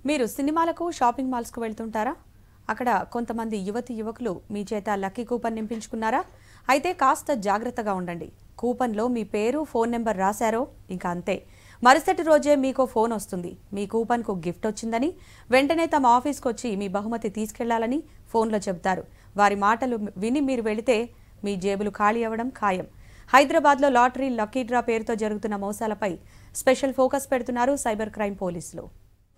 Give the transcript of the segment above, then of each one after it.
మీరు సినిమాలకు షాపింగ్ మాల్స్కు వెళ్తుంటారా అక్కడ కొంతమంది యువతి యువకులు మీ చేత లక్కీ కూపన్ నింపించుకున్నారా అయితే కాస్త జాగ్రత్తగా ఉండండి కూపన్లో మీ పేరు ఫోన్ నెంబర్ రాశారో ఇంకా అంతే మరుసటి రోజే మీకు ఫోన్ వస్తుంది మీ కూపన్కు గిఫ్ట్ వచ్చిందని వెంటనే తమ ఆఫీస్కి వచ్చి మీ బహుమతి తీసుకెళ్లాలని ఫోన్లో చెబుతారు వారి మాటలు విని మీరు వెళితే మీ జేబులు ఖాళీ అవ్వడం ఖాయం హైదరాబాద్లో లాటరీ లక్కీ డ్రా పేరుతో జరుగుతున్న మోసాలపై స్పెషల్ ఫోకస్ పెడుతున్నారు సైబర్ క్రైమ్ పోలీసులు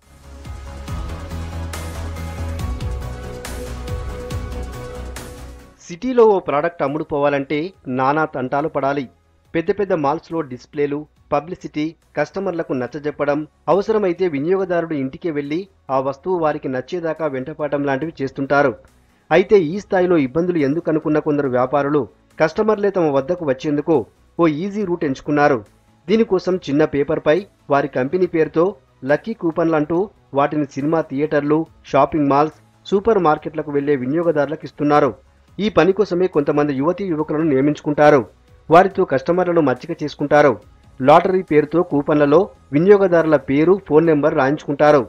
సిటీలో ఓ ప్రోడక్ట్ అమ్ముడుపోవాలంటే నానా తంటాలు పడాలి పెద్ద పెద్ద మాల్స్లో డిస్ప్లేలు పబ్లిసిటీ కస్టమర్లకు నచ్చజెప్పడం అవసరమైతే వినియోగదారుడు ఇంటికి వెళ్లి ఆ వస్తువు వారికి నచ్చేదాకా వెంటపాటం లాంటివి చేస్తుంటారు అయితే ఈ స్థాయిలో ఇబ్బందులు ఎందుకు అనుకున్న కొందరు వ్యాపారులు కస్టమర్లే తమ వద్దకు వచ్చేందుకు ఓ ఈజీ రూట్ ఎంచుకున్నారు దీనికోసం చిన్న పేపర్పై వారి కంపెనీ పేరుతో లక్కీ కూపన్లంటూ వాటిని సినిమా థియేటర్లు షాపింగ్ మాల్స్ సూపర్ మార్కెట్లకు వెళ్లే వినియోగదారులకు ఇస్తున్నారు ఈ పని కోసమే కొంతమంది యువతీ యువకులను నియమించుకుంటారు వారితో కస్టమర్లను మచ్చిక చేసుకుంటారు లాటరీ పేరుతో కూపన్లలో వినియోగదారుల పేరు ఫోన్ నెంబర్ రాయించుకుంటారు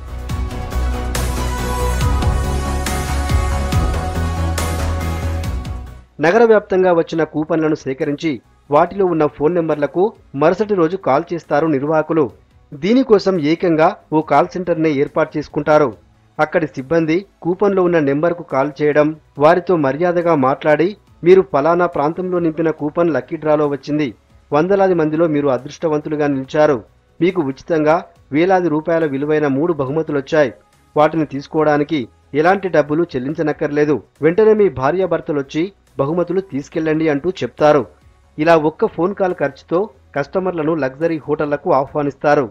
నగర వ్యాప్తంగా వచ్చిన కూపన్లను సేకరించి వాటిలో ఉన్న ఫోన్ నెంబర్లకు మరుసటి రోజు కాల్ చేస్తారు నిర్వాహకులు దీనికోసం ఏకంగా ఓ కాల్ సెంటర్నే ఏర్పాటు చేసుకుంటారు అక్కడి సిబ్బంది కూపన్లో ఉన్న నెంబర్కు కాల్ చేయడం వారితో మర్యాదగా మాట్లాడి మీరు ఫలానా ప్రాంతంలో నింపిన కూపన్ లక్కీ డ్రాలో వచ్చింది వందలాది మందిలో మీరు అదృష్టవంతులుగా నిలిచారు మీకు ఉచితంగా వేలాది రూపాయల విలువైన మూడు బహుమతులు వచ్చాయి వాటిని తీసుకోవడానికి ఎలాంటి డబ్బులు చెల్లించనక్కర్లేదు వెంటనే మీ భార్యాభర్తలొచ్చి బహుమతులు తీసుకెళ్ళండి అంటూ చెప్తారు ఇలా ఒక్క ఫోన్ కాల్ ఖర్చుతో కస్టమర్లను లగ్జరీ హోటళ్లకు ఆహ్వానిస్తారు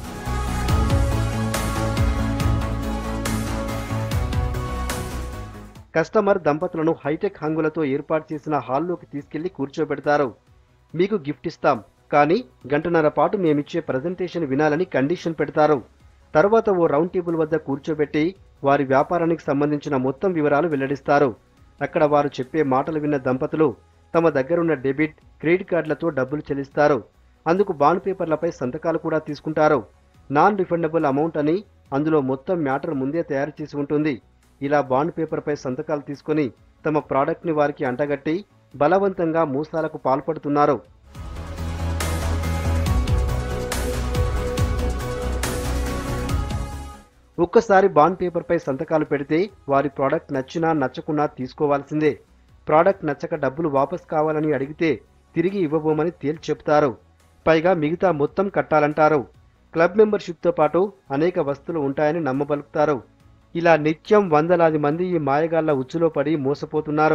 కస్టమర్ దంపతులను హైటెక్ హంగులతో ఏర్పాటు చేసిన హాల్లోకి తీసుకెళ్లి కూర్చోబెడతారు మీకు గిఫ్ట్ ఇస్తాం కానీ గంటన్నర పాటు మేమిచ్చే ప్రజెంటేషన్ వినాలని కండిషన్ పెడతారు తర్వాత ఓ రౌండ్ టేబుల్ వద్ద కూర్చోబెట్టి వారి వ్యాపారానికి సంబంధించిన మొత్తం వివరాలు వెల్లడిస్తారు అక్కడ వారు చెప్పే మాటలు విన్న దంపతులు తమ దగ్గరున్న డెబిట్ క్రెడిట్ కార్డులతో డబ్బులు చెల్లిస్తారు అందుకు బాండ్ పేపర్లపై సంతకాలు కూడా తీసుకుంటారు నాన్ రిఫండబుల్ అమౌంట్ అని అందులో మొత్తం మ్యాటర్ ముందే తయారు చేసి ఉంటుంది ఇలా బాండ్ పేపర్పై సంతకాలు తీసుకొని తమ ప్రోడక్ట్ని వారికి అంటగట్టి బలవంతంగా మోసాలకు పాల్పడుతున్నారు ఒక్కసారి బాండ్ పేపర్పై సంతకాలు పెడితే వారి ప్రోడక్ట్ నచ్చినా నచ్చకున్నా తీసుకోవాల్సిందే ప్రోడక్ట్ నచ్చక డబ్బులు వాపస్ కావాలని అడిగితే తిరిగి ఇవ్వబోమని తేల్చి చెప్తారు పైగా మిగతా మొత్తం కట్టాలంటారు క్లబ్ మెంబర్షిప్తో పాటు అనేక వస్తువులు ఉంటాయని నమ్మబలుకుతారు ఇలా నిత్యం వందలాది మంది ఈ మాయగాళ్ల ఉచ్చులో పడి మోసపోతున్నారు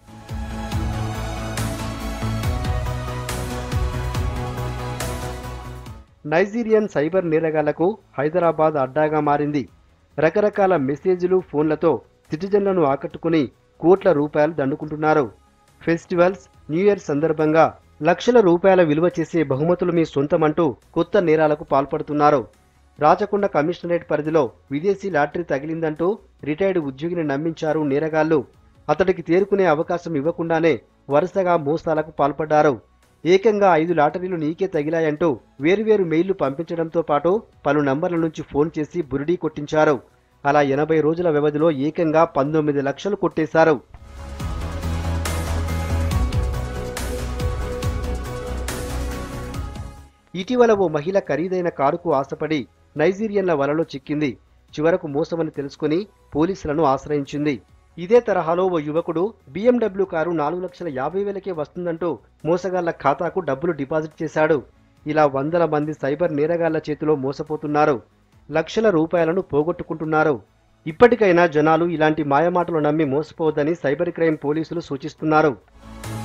నైజీరియన్ సైబర్ నేరగాళ్లకు హైదరాబాద్ అడ్డాగా మారింది రకరకాల మెసేజ్లు ఫోన్లతో సిటిజన్లను ఆకట్టుకుని కోట్ల రూపాయలు దండుకుంటున్నారు ఫెస్టివల్స్ న్యూ ఇయర్ సందర్భంగా లక్షల రూపాయల విలువ చేసే బహుమతులు మీ సొంతమంటూ కొత్త నేరాలకు పాల్పడుతున్నారు రాచకొండ కమిషనరేట్ పరిధిలో విదేశీ లాటరీ తగిలిందంటూ రిటైర్డ్ ఉద్యోగిని నమ్మించారు నేరగాళ్లు అతడికి తేరుకునే అవకాశం ఇవ్వకుండానే వరుసగా మోసాలకు పాల్పడ్డారు ఏకంగా ఐదు లాటరీలు నీకే తగిలాయంటూ వేరువేరు మెయిల్లు పంపించడంతో పాటు పలు నంబర్ల నుంచి ఫోన్ చేసి బురిడీ కొట్టించారు అలా ఎనభై రోజుల వ్యవధిలో ఏకంగా పంతొమ్మిది లక్షలు కొట్టేశారు ఇటీవల ఓ మహిళ ఖరీదైన కారుకు ఆశపడి నైజీరియన్ల వలలో చిక్కింది చివరకు మోసమని తెలుసుకుని పోలీసులను ఆశ్రయించింది ఇదే తరహాలో ఓ యువకుడు BMW కారు నాలుగు లక్షల యాభై వేలకే వస్తుందంటూ మోసగాళ్ల ఖాతాకు డబ్బులు డిపాజిట్ చేశాడు ఇలా వందల మంది సైబర్ నేరగాళ్ల చేతిలో మోసపోతున్నారు లక్షల రూపాయలను పోగొట్టుకుంటున్నారు ఇప్పటికైనా జనాలు ఇలాంటి మాయమాటలు నమ్మి మోసపోవద్దని సైబర్ క్రైమ్ పోలీసులు సూచిస్తున్నారు